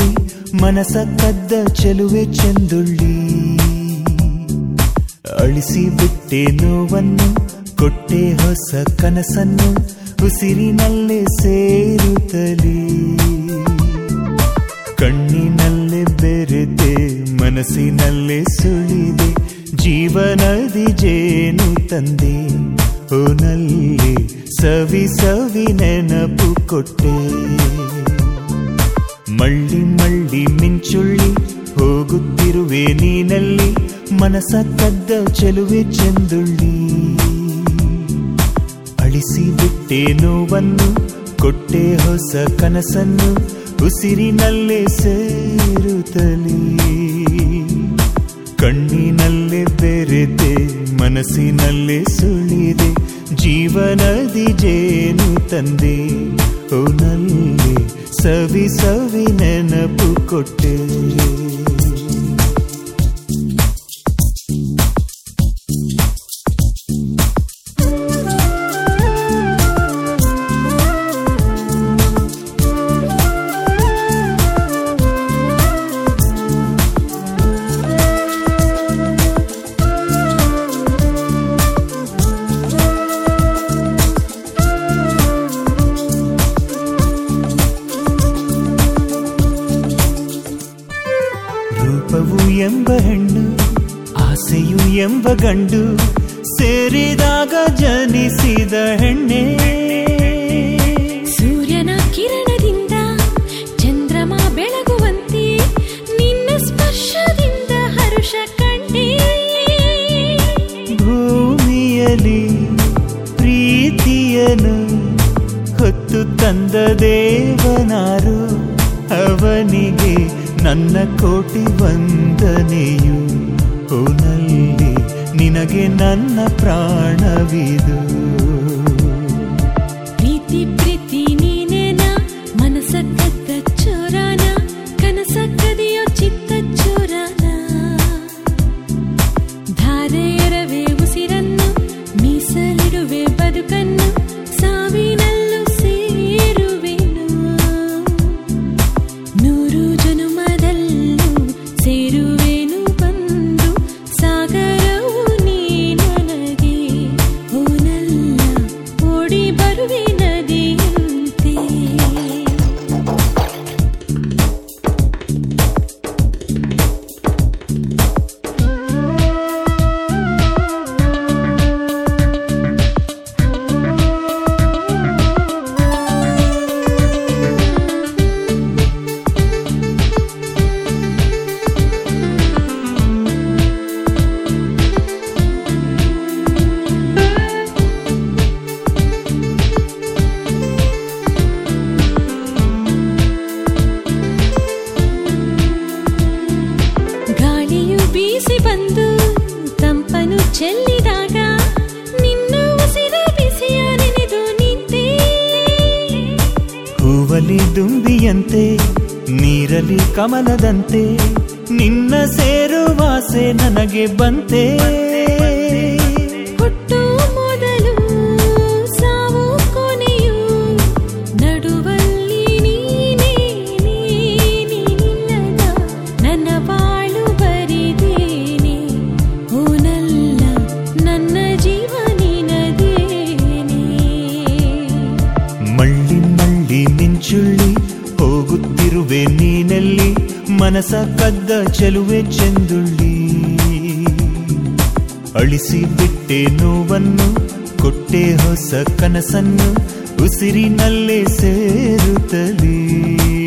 ನೀನಲ್ಲಿ ಮನಸ ಕದ್ದ ಚೆಲುವೆ ಚೆಂದುಳ್ಳಿ ಅಳಿಸಿ ಬಿಟ್ಟೆ ನೋವನ್ನು ಕೊಟ್ಟೆ ಹೊಸ ಕನಸನ್ನು ಉಸಿರಿನಲ್ಲೇ ಸೇರುತ್ತಲೇ ಕಣ್ಣಿನಲ್ಲೇ ಬೆರೆತೆ ಮನಸ್ಸಿನಲ್ಲೇ ಸುಳಿದೆ ಜೀವನದಿ ಜೇನು ತಂದೆ ಓನಲ್ಲಿ ಸವಿ ಸವಿ ನೆನಪು ಕೊಟ್ಟೆ ಮಳ್ಳಿ ಮಳ್ಳಿ ಮಿಂಚುಳ್ಳಿ ಹೋಗುತ್ತಿರುವೆ ನೀನಲ್ಲಿ ಮನಸ ಕದ್ದ ಚೆಲುವೆ ಚೆಂದುಳ್ಳಿ ಅಳಿಸಿ ಬಿಟ್ಟೆ ನೋವನ್ನು ಕೊಟ್ಟೆ ಹೊಸ ಕನಸನ್ನು ಉಸಿರಿನಲ್ಲೇ ಸೇರುತ್ತಲೇ ಕಣ್ಣಿನಲ್ಲೇ ಬೆರೆತೆ ಮನಸ್ಸಿನಲ್ಲೇ ಸುಳಿದೆ ಜೀವನದಿ ಜೇನು ತಂದೆ ಓನಲ್ಲಿ ಸವಿ ಸವಿ ನೆನಪು ಕೊಟ್ಟೆ ರೂಪವು ಎಂಬ ಹೆಣ್ಣು ಆಸೆಯು ಎಂಬ ಗಂಡು ಸೇರಿದಾಗ ಜನಿಸಿದ ಹೆಣ್ಣೆ ಸೂರ್ಯನ ಕಿರಣದಿಂದ ಚಂದ್ರಮ ಬೆಳಗುವಂತೆ ನಿನ್ನ ಸ್ಪರ್ಶದಿಂದ ಹರುಷ ಕಂಡೆ ಭೂಮಿಯಲಿ ಪ್ರೀತಿಯನು ಹೊತ್ತು ತಂದ ದೇವನಾರು ಅವನಿಗೆ ನನ್ನ ಕೋಟಿ ವಂದನೆಯು ಓನಲ್ಲಿ ನಿನಗೆ ನನ್ನ ಪ್ರಾಣವಿದು ಪ್ರೀತಿ ಪ್ರೀತಿ ನೀನೇನ ಮನಸ ಕದ್ದ ಚೋರಾನ ಕನಸ ಕದಿಯೋ ಚಿತ್ತ ಚೋರಾನ ಧಾರೆಯರವೇ ಉಸಿರನ್ನು ಮೀಸಲಿಡುವೆ ಬದುಕನ್ನು ಸಾವಿನಲ್ಲೂ ಸೇರುವೆನು ನೂರು ಜನುಮದಲ್ಲೂ ಸೇರುವೆನು ಬಂದು ಸಾಗರವು ನೀ ನನಗೆ ಓನಲ್ಲ ಓಡಿ ಬರುವೆ ನದಿಯಂತೆ ಗಾಳಿಯು ಬೀಸಿ ಬಂದು ತಂಪನು ಚೆಲ್ಲಿದಾಗ ನಿನ್ನ ಉಸಿರ ಬಿಸಿಯ ನೆನೆದು ನಿಂತೆ ಹೂವಲಿ ದುಂಬಿಯಂತೆ ನೀರಲಿ ಕಮಲದಂತೆ ನಿನ್ನ ಸೇರುವಾಸೆ ನನಗೆ ಬಂತೆ ಹುಟ್ಟು ಮೊದಲು ಸಾವು ಕೊನೆಯು ನಡುವಲ್ಲಿ ನೀನೇ ನೀನಿಲ್ಲದ ನನ್ನ ಬಾಳು ಬರಿದೇನೆ ಓನಲ್ಲ ನನ್ನ ಜೀವ ನಿನದೇನೆ ಮಳ್ಳಿ ಮಳ್ಳಿ ಮಿಂಚುಳ್ಳಿ ಹೋಗುತ್ತಿರುವೆ ನೀನಲ್ಲಿ ಮನಸ ಕದ್ದ ಚೆಲುವೆ ಚೆಂದುಳ್ಳಿ ಅಳಿಸಿ ಬಿಟ್ಟೆ ನೋವನ್ನು ಕೊಟ್ಟೆ ಹೊಸ ಕನಸನ್ನು ಉಸಿರಿನಲ್ಲೇ ಸೇರುತ್ತಲೇ